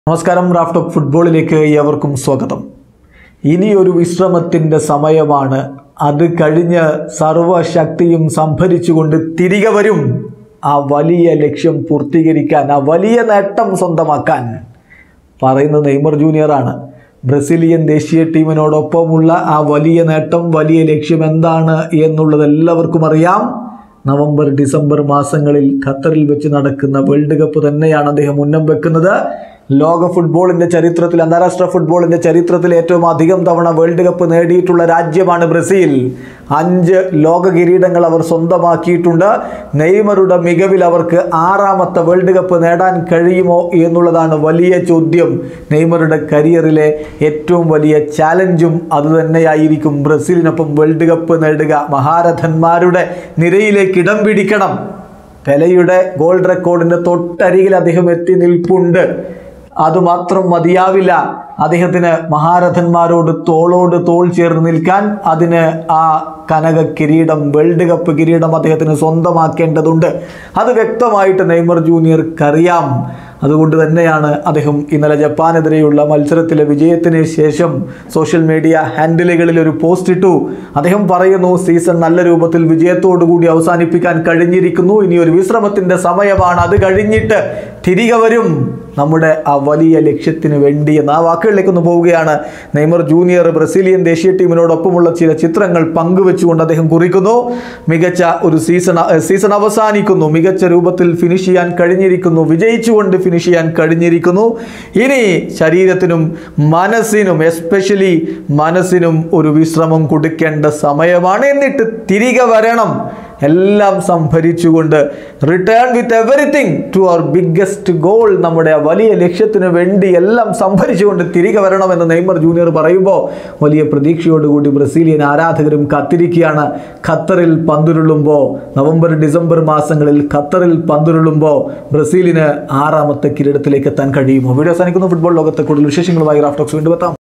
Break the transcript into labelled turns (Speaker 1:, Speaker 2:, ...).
Speaker 1: നമസ്കാരം raft of ഫുട്ബോളിലേക്ക് ഏവർക്കും സ്വാഗതം ഇനിയൊരു വിശ്രമത്തിൻ്റെ സമയമാണ് അത് കഴിഞ്ഞ് സർവശക്തിയും സംഭരിച്ചുകൊണ്ട് തിരികെ വരും ആ വലിയ ലക്ഷ്യം പൂർത്തീകരിക്കാൻ ആ വലിയ നേട്ടം സ്വന്തമാക്കാൻ പറയുന്നത് നെയ്മർ ജൂനിയറാണ് ബ്രസീലിയൻ ദേശീയ ടീമിനോടൊപ്പമുള്ള ആ വലിയ നേട്ടം വലിയ ലക്ഷ്യം എന്താണ് എന്നുള്ളത് എല്ലാവർക്കും അറിയാം നവംബർ ഡിസംബർ മാസങ്ങളിൽ ഖത്തറിൽ വെച്ച് നടക്കുന്ന വേൾഡ് കപ്പ് തന്നെയാണ് അദ്ദേഹം ഉന്നം വെക്കുന്നത് ലോക ഫുട്ബോളിന്റെ ചരിത്രത്തിൽ അന്താരാഷ്ട്ര ഫുട്ബോളിന്റെ ചരിത്രത്തിൽ ഏറ്റവും അധികം തവണ വേൾഡ് കപ്പ് നേടിയിട്ടുള്ള രാജ്യമാണ് ബ്രസീൽ അഞ്ച് ലോക കിരീടങ്ങൾ അവർ സ്വന്തമാക്കിയിട്ടുണ്ട് നെയ്മറുടെ മികവിൽ അവർക്ക് ആറാമത്തെ വേൾഡ് കപ്പ് നേടാൻ കഴിയുമോ എന്നുള്ളതാണ് വലിയ ചോദ്യം നെയ്മറുടെ കരിയറിലെ ഏറ്റവും വലിയ ചാലഞ്ചും അതുതന്നെയായിരിക്കും ബ്രസീലിനൊപ്പം വേൾഡ് കപ്പ് നേടുക മഹാരഥന്മാരുടെ നിരയിലേക്ക് ഇടം പിടിക്കണം പെലയുടെ ഗോൾഡ് റെക്കോർഡിന്റെ തൊട്ടരികിൽ അദ്ദേഹം എത്തി നിൽപ്പുണ്ട് അതുമാത്രം മതിയാവില്ല അദ്ദേഹത്തിന് മഹാരഥന്മാരോട് തോളോട് തോൾ ചേർന്ന് നിൽക്കാൻ അതിന് ആ കനക കിരീടം വേൾഡ് കപ്പ് കിരീടം അദ്ദേഹത്തിന് സ്വന്തമാക്കേണ്ടതുണ്ട് അത് വ്യക്തമായിട്ട് നെയ്മർ ജൂനിയർക്കറിയാം അതുകൊണ്ട് തന്നെയാണ് അദ്ദേഹം ഇന്നലെ ജപ്പാനെതിരെയുള്ള മത്സരത്തിലെ വിജയത്തിന് ശേഷം സോഷ്യൽ മീഡിയ ഹാൻഡിലുകളിൽ ഒരു പോസ്റ്റ് ഇട്ടു അദ്ദേഹം പറയുന്നു സീസൺ നല്ല രൂപത്തിൽ വിജയത്തോടു കൂടി അവസാനിപ്പിക്കാൻ കഴിഞ്ഞിരിക്കുന്നു ഇനി ഒരു വിശ്രമത്തിന്റെ സമയമാണ് അത് കഴിഞ്ഞിട്ട് തിരികെ വരും നമ്മുടെ ആ വലിയ ലക്ഷ്യത്തിന് വേണ്ടി എന്ന ആ വാക്കുകളിലേക്ക് ഒന്ന് പോവുകയാണ് നെയ്മർ ജൂനിയർ ബ്രസീലിയൻ ദേശീയ ടീമിനോടൊപ്പമുള്ള ചില ചിത്രങ്ങൾ പങ്കുവെച്ചുകൊണ്ട് അദ്ദേഹം കുറിക്കുന്നു മികച്ച ഒരു സീസൺ സീസൺ അവസാനിക്കുന്നു മികച്ച രൂപത്തിൽ ഫിനിഷ് ചെയ്യാൻ കഴിഞ്ഞിരിക്കുന്നു വിജയിച്ചുകൊണ്ട് ഫിനിഷ് ചെയ്യാൻ കഴിഞ്ഞിരിക്കുന്നു ഇനി ശരീരത്തിനും മനസ്സിനും എസ്പെഷ്യലി മനസ്സിനും ഒരു വിശ്രമം കൊടുക്കേണ്ട സമയമാണ് എന്നിട്ട് തിരികെ വരണം എല്ലാം സംഭരിച്ചുകൊണ്ട് return with everything to our biggest goal നമ്മുടെ ആ വലിയ ലക്ഷ്യത്തിന് വേണ്ടി എല്ലാം സംഭരിച്ചുകൊണ്ട് തിരികെ വരണമെന്ന് നെയ്മർ ജൂനിയർ പറയുമ്പോൾ വലിയ പ്രതീക്ഷയോടുകൂടി ബ്രസീലിയൻ ആരാധകരും കാത്തിരിക്കുകയാണ് ഖത്തറിൽ പന്തുരുളുമ്പോൾ നവംബർ ഡിസംബർ മാസങ്ങളിൽ ഖത്തറിൽ പന്തുരുളുമ്പോൾ ബ്രസീലിന് ആറാമത്തെ കിരീടത്തിലേക്ക് എത്താൻ കഴിയുമോ വീഡിയോ അവസാനിക്കുന്ന ഫുട്ബോൾ ലോകത്തെ കൂടുതൽ വിശേഷങ്ങളുമായി റാഫ്റ്റോക്സ് വീണ്ടും എത്താം